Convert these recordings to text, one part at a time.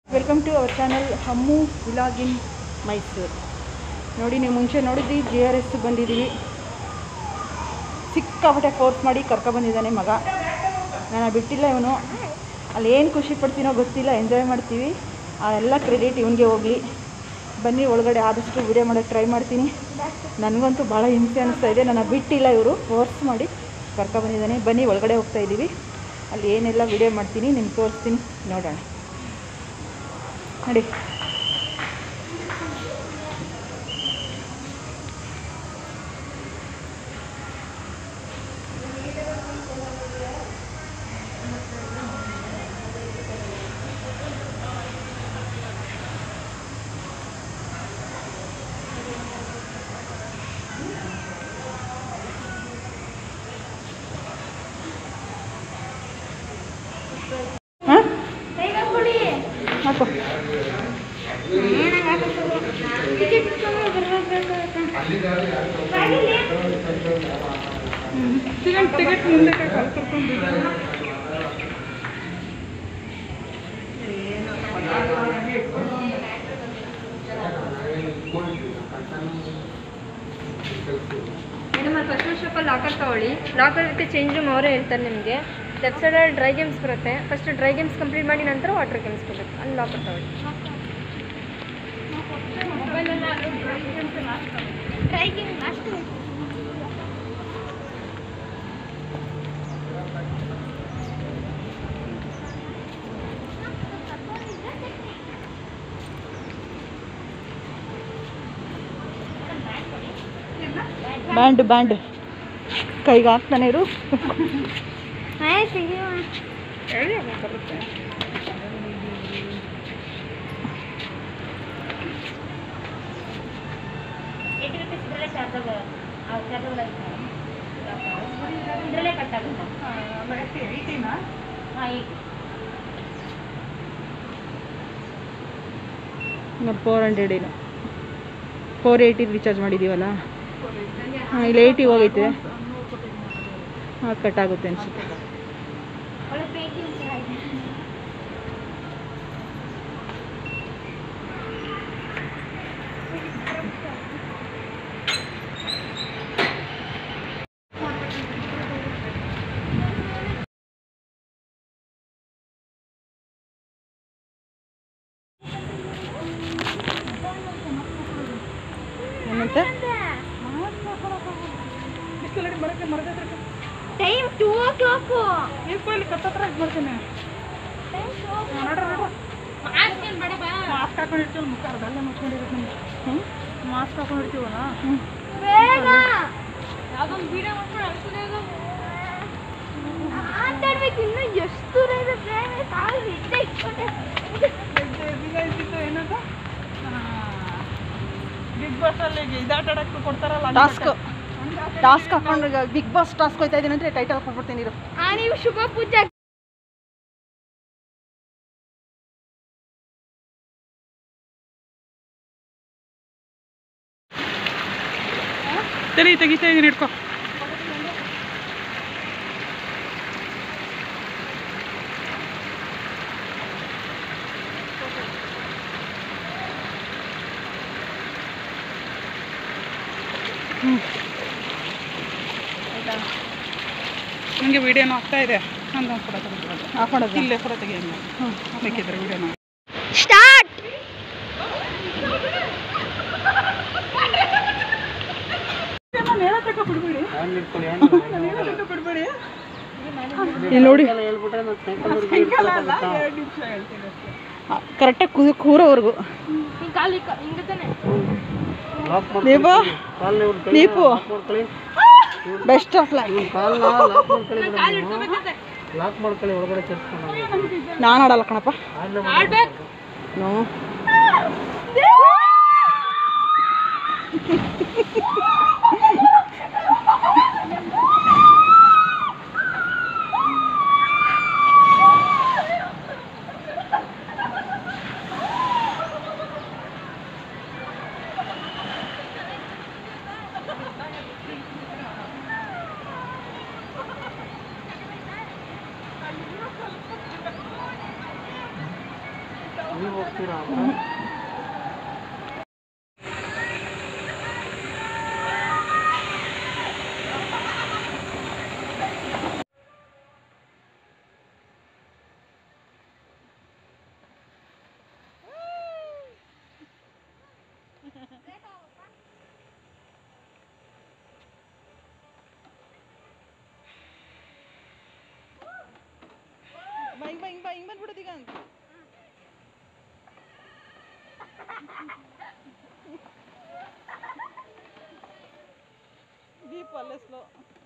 welcome to our channel ಹಮ್ಮು vlog in Mysuru ನೋಡಿ ನೀವು ಮುಂಚೆ ನೋಡಿದ್ರಿ ಜಿ ಆರ್ ಎಸ್ ಬಂದಿದ್ದೀವಿ ಸಿಕ್ಕಾಪಟ್ಟೆ ಫೋರ್ಸ್ ಮಾಡಿ ಕರ್ಕೊಬಂದಿದ್ದಾನೆ ಮಗ ನಾನು ಬಿಟ್ಟಿಲ್ಲ ಇವನು ಅಲ್ಲಿ ಏನು ಖುಷಿ ಪಡ್ತೀನೋ ಗೊತ್ತಿಲ್ಲ ಎಂಜಾಯ್ ಮಾಡ್ತೀವಿ ಆ ಎಲ್ಲ ಕ್ರೆಡಿಟ್ ಇವನಿಗೆ ಹೋಗಲಿ ಬನ್ನಿ ಒಳಗಡೆ ಆದಷ್ಟು ವಿಡಿಯೋ ಮಾಡೋಕ್ಕೆ ಟ್ರೈ ಮಾಡ್ತೀನಿ ನನಗಂತೂ ಭಾಳ ಹಿಂಸೆ ಅನಿಸ್ತಾ ಇದೆ ನನ್ನ ಬಿಟ್ಟಿಲ್ಲ ಇವರು ಫೋರ್ಸ್ ಮಾಡಿ ಕರ್ಕೊಬಂದಿದ್ದಾನೆ ಬನ್ನಿ ಒಳಗಡೆ ಹೋಗ್ತಾ ಇದ್ದೀವಿ ಅಲ್ಲಿ ಏನೆಲ್ಲ ವಿಡಿಯೋ ಮಾಡ್ತೀನಿ ನಿಮ್ಗೆ ತೋರಿಸ್ತೀನಿ ನೋಡೋಣ ನೋಡಿ ಹಾಂ ಹಾಕೋ ಟಿಕೆಟ್ ಮುಂದೆ ಮೇಡಮ್ ಅಲ್ಲಿ ಫಸ್ಟ್ ಶಾಪಲ್ಲಿ ಲಾಕರ್ ತಗೊಳ್ಳಿ ಲಾಕರ್ ಇರುತ್ತೆ ಚೇಂಜ್ ರೂಮ್ ಅವರೇ ಹೇಳ್ತಾರೆ ನಿಮಗೆ ಲೆಫ್ಟ್ ಸೈಡಲ್ಲಿ ಡ್ರೈ ಗೇಮ್ಸ್ ಬರುತ್ತೆ ಫಸ್ಟ್ ಡ್ರೈ ಗೇಮ್ಸ್ ಕಂಪ್ಲೀಟ್ ಮಾಡಿ ನಂತರ ವಾಟರ್ ಗೇಮ್ಸ್ ಕೊಡಬೇಕು ಅಲ್ಲಿ ಲಾಕರ್ ತಗೊಳ್ಳಿ ಬ್ಯಾಂಡ್ ಬ್ಯಾಂಡ್ ಕೈಗೆ ಹಾಕ್ತಾನೆ ಇರು ಫೋರ್ ಹಂಡ್ರೆಡ್ ಏನು ಫೋರ್ ಏಯ್ಟಿ ರೀಚಾರ್ಜ್ ಮಾಡಿದ್ದೀವಲ್ಲ ಹಾಂ ಇಲ್ಲಿ ಏಯ್ಟಿ ಹೋಗೈತೆ ಹಾಂ ಕಟ್ ಆಗುತ್ತೆ ಅನಿಸುತ್ತೆ ಏನಂತೆ time two o'clock mask ಹಾಕೊಂಡಿರ್ತೀವಲ್ಲ ಮುಖ ಅದೆಲ್ಲ ಮುಚ್ಕೊಂಡಿರುತ್ತೆ ನಮ್ಗೆ ಹ್ಞೂ ಮಾಸ್ಕ್ ಹಾಕೊಂಡಿರ್ತೀವಲ್ಲ ಹ್ಞೂ ಬೇಗ ಯಾವ್ದೊಂದು ವಿಡಿಯೋ ಮಾತಾಡ್ಬೇಕು ಇನ್ನು ಎಷ್ಟು ದೂರ ಇದೆ ಬೇಗ ಕಾಲು ಇದ್ದೇ ಇಟ್ಕೊಂಡೆ ಬಿಗ್ ಬಾಸ್ ಅಲ್ಲಿ ಇದಾಟ ಆಡಕ್ಕೆ ಕೊಡ್ತಾರಲ್ಲ ಟಾಸ್ಕ್ ಟಾಸ್ಕ್ ಹಾಕೊಂಡು ಬಿಗ್ ಬಾಸ್ ಟಾಸ್ಕ್ ಹೋಯ್ತಾ ಇದ್ದೀನಿ ಅಂದ್ರೆ ಟೈಟಲ್ ಕೊಟ್ಬಿಡ್ತೀನಿ ಇರು ಆ ನೀವು ಶುಭ ಪೂಜೆ ತಲೆ ತೆಗಿತಾ ಇದ್ದೀನಿ ಇಟ್ಕೋ ನನಗೆ ವಿಡಿಯೋನ ಆಗ್ತಾ ಇದೆ ನಂದು ಒಂದು ಫೋಟೋ ತೆಗೆದು ಹಾಕೊಳ್ಳೋದು ಇಲ್ಲೇ ಫೋಟೋ ತೆಗಿಯೋಣ ಬೇಕಿದ್ರೆ ವಿಡಿಯೋನ ಸ್ಟಾರ್ಟ್ ನಾನು ಹೇಳತಕ್ಕ ಬಿಡ್ಬೇಡಿ ನಾನು ಹೇಳತಕ್ಕ ಬಿಡ್ಬೇಡಿ ಇಲ್ಲಿ ನೋಡಿ ಕರೆಕ್ಟಾಗಿ ಕುದು ಕೂರೋವರೆಗೂ ಕಾಲಿ ಹಿಂಗೆ ತಾನೆ Deepu Deepu best of luck ನಾನು ಆಡಲ್ಲ ಕಣಪ್ಪ ನೋ ನೀವು ಹೋಗ್ತೀರಾ ಬಾ ಹಿಂಗ್ ಬಾ ಹಿಂಗ್ ಬಾ ಹಿಂಗ್ ಬಂದ್ಬಿಡೋದು ಈಗ ದೀಪ ಅಲ್ಲೇ ಸ್ಲೋ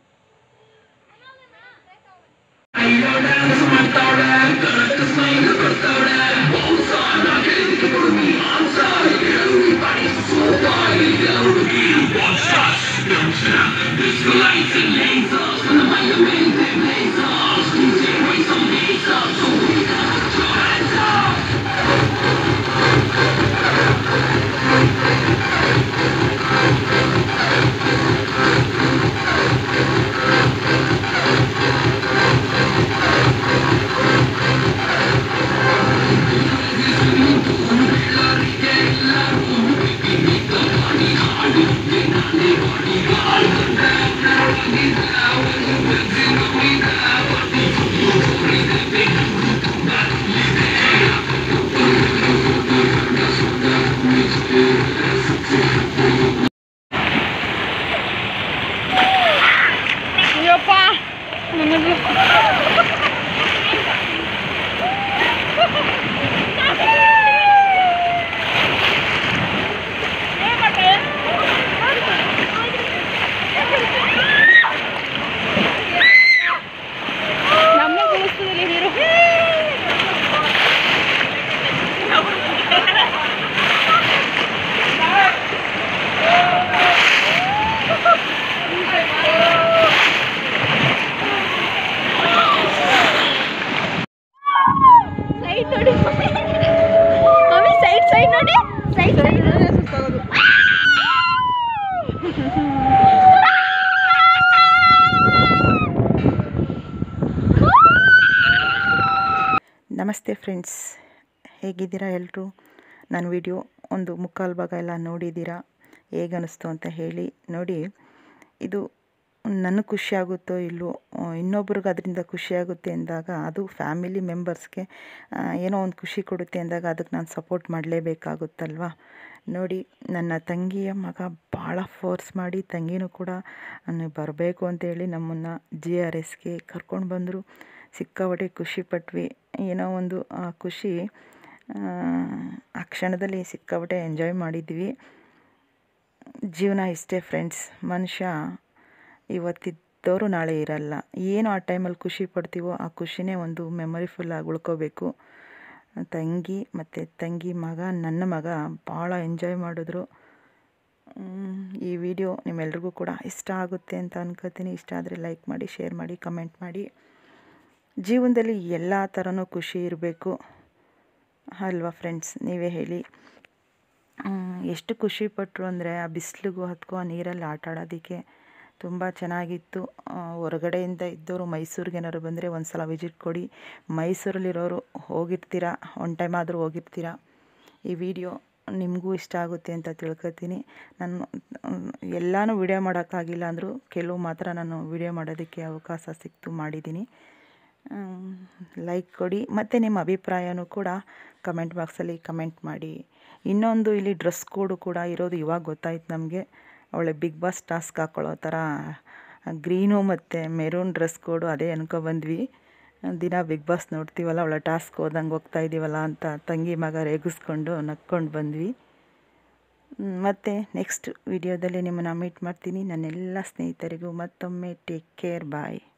ಅಯ್ಯಪ್ಪ ನನಗೆ ನಮ್ಮನ್ನ ಕುಳಿಸ್ತದಲ್ಲಿ ನೀರು ಸೈಡ್ ನೋಡಿ ಮಮ್ಮಿ ಸೈಡ್ ಸೈಡ್ ನೋಡಿ ಸೈಡ್ ಸೈಡ್ ಸುಸ್ತಾಗೋದು ನಮಸ್ತೆ ಫ್ರೆಂಡ್ಸ್ ಹೇಗಿದ್ದೀರಾ ಎಲ್ಲರೂ ನನ್ನ ವಿಡಿಯೋ ಒಂದು ಮುಕ್ಕಾಲು ಭಾಗ ಎಲ್ಲ ನೋಡಿದ್ದೀರಾ ಹೇಗೆ ಅನ್ನಿಸ್ತು ಅಂತ ಹೇಳಿ ನೋಡಿ ಇದು ನನಗೆ ಖುಷಿ ಆಗುತ್ತೋ ಇಲ್ಲವೋ ಇನ್ನೊಬ್ರಿಗೆ ಅದರಿಂದ ಖುಷಿ ಆಗುತ್ತೆ ಅಂದಾಗ ಅದು ಫ್ಯಾಮಿಲಿ ಮೆಂಬರ್ಸ್ಗೆ ಏನೋ ಒಂದು ಖುಷಿ ಕೊಡುತ್ತೆ ಅಂದಾಗ ಅದಕ್ಕೆ ನಾನು ಸಪೋರ್ಟ್ ಮಾಡಲೇಬೇಕಾಗುತ್ತಲ್ವ ನೋಡಿ ನನ್ನ ತಂಗಿಯ ಮಗ ಭಾಳ ಫೋರ್ಸ್ ಮಾಡಿ ತಂಗಿನೂ ಕೂಡ ನೀವು ಬರಬೇಕು ಅಂತೇಳಿ ನಮ್ಮನ್ನು ಜಿ ಆರ್ ಎಸ್ಗೆ ಕರ್ಕೊಂಡು ಬಂದರು ಸಿಕ್ಕಾಪಟ್ಟೆ ಖುಷಿ ಪಟ್ವಿ ಏನೋ ಒಂದು ಆ ಖುಷಿ ಆ, ಆ ಕ್ಷಣದಲ್ಲಿ ಸಿಕ್ಕಾಪಟ್ಟೆ ಎಂಜಾಯ್ ಮಾಡಿದ್ವಿ ಜೀವನ ಇಷ್ಟೇ ಫ್ರೆಂಡ್ಸ್ ಮನುಷ್ಯ ಇವತ್ತಿದ್ದವರು ನಾಳೆ ಇರಲ್ಲ ಏನು ಆ ಟೈಮಲ್ಲಿ ಖುಷಿ ಪಡ್ತೀವೋ ಆ ಖುಷಿನೇ ಒಂದು ಮೆಮೊರಿಫುಲ್ಲಾಗಿ ಉಳ್ಕೋಬೇಕು ತಂಗಿ ಮತ್ತು ತಂಗಿ ಮಗ ನನ್ನ ಮಗ ಭಾಳ ಎಂಜಾಯ್ ಮಾಡಿದ್ರು ಮ್, ಈ ವಿಡಿಯೋ ನಿಮ್ಮೆಲ್ರಿಗೂ ಕೂಡ ಇಷ್ಟ ಆಗುತ್ತೆ ಅಂತ ಅನ್ಕೋತೀನಿ ಇಷ್ಟ ಆದರೆ ಲೈಕ್ ಮಾಡಿ ಶೇರ್ ಮಾಡಿ ಕಮೆಂಟ್ ಮಾಡಿ ಜೀವನದಲ್ಲಿ ಎಲ್ಲ ಥರನೂ ಖುಷಿ ಇರಬೇಕು ಅಲ್ವಾ ಫ್ರೆಂಡ್ಸ್ ನೀವೇ ಹೇಳಿ ಮ್, ಎಷ್ಟು ಖುಷಿ ಪಟ್ಟರು ಅಂದರೆ ಆ ಬಿಸಿಲಿಗೂ ಹತ್ಕೋ ಆ ನೀರಲ್ಲಿ ಆಟ ಆಡೋದಕ್ಕೆ ತುಂಬ ಚೆನ್ನಾಗಿತ್ತು ಆ, ಹೊರಗಡೆಯಿಂದ ಇದ್ದವರು ಮೈಸೂರಿಗೆ ಏನಾದ್ರು ಬಂದರೆ ಒಂದು ಸಲ ವಿಸಿಟ್ ಕೊಡಿ ಮೈಸೂರಲ್ಲಿರೋರು ಹೋಗಿರ್ತೀರಾ ಒನ್ ಟೈಮ್ ಆದರೂ ಹೋಗಿರ್ತೀರಾ ಈ ವಿಡಿಯೋ ನಿಮಗೂ ಇಷ್ಟ ಆಗುತ್ತೆ ಅಂತ ತಿಳ್ಕೊತೀನಿ ನಾನು ಎಲ್ಲನೂ ವಿಡಿಯೋ ಮಾಡೋಕ್ಕಾಗಿಲ್ಲ ಅಂದರೂ ಕೆಲವು ಮಾತ್ರ ನಾನು ವಿಡಿಯೋ ಮಾಡೋದಕ್ಕೆ ಅವಕಾಶ ಸಿಕ್ತು ಮಾಡಿದ್ದೀನಿ ಲೈಕ್ ಕೊಡಿ ಮತ್ತು ನಿಮ್ಮ ಅಭಿಪ್ರಾಯನೂ ಕೂಡ ಕಮೆಂಟ್ ಬಾಕ್ಸಲ್ಲಿ ಕಮೆಂಟ್ ಮಾಡಿ ಇನ್ನೊಂದು ಇಲ್ಲಿ ಡ್ರೆಸ್ ಕೋಡು ಕೂಡ ಇರೋದು ಇವಾಗ ಗೊತ್ತಾಯ್ತು ನಮಗೆ ಅವಳೆ ಬಿಗ್ ಬಾಸ್ ಟಾಸ್ಕ್ ಹಾಕ್ಕೊಳ್ಳೋ ಥರ ಗ್ರೀನು ಮತ್ತು ಮೆರೂನ್ ಡ್ರೆಸ್ ಕೋಡು ಅದೇ ಅನ್ಕೊ ಬಂದ್ವಿ ದಿನ ಬಿಗ್ ಬಾಸ್ ನೋಡ್ತೀವಲ್ಲ ಅವಳ ಟಾಸ್ಕ್ ಹೋದಂಗೆ ಹೋಗ್ತಾ ಇದ್ದೀವಲ್ಲ ಅಂತ ತಂಗಿ ಮಗ ರೇಗಿಸ್ಕೊಂಡು ನಕ್ಕೊಂಡು ಬಂದ್ವಿ ಮತ್ತು ನೆಕ್ಸ್ಟ್ ವಿಡಿಯೋದಲ್ಲಿ ನಿಮ್ಮನ್ನು ಮೀಟ್ ಮಾಡ್ತೀನಿ ನನ್ನೆಲ್ಲ ಸ್ನೇಹಿತರಿಗೂ ಮತ್ತೊಮ್ಮೆ ಟೇಕ್ ಕೇರ್ ಬಾಯ್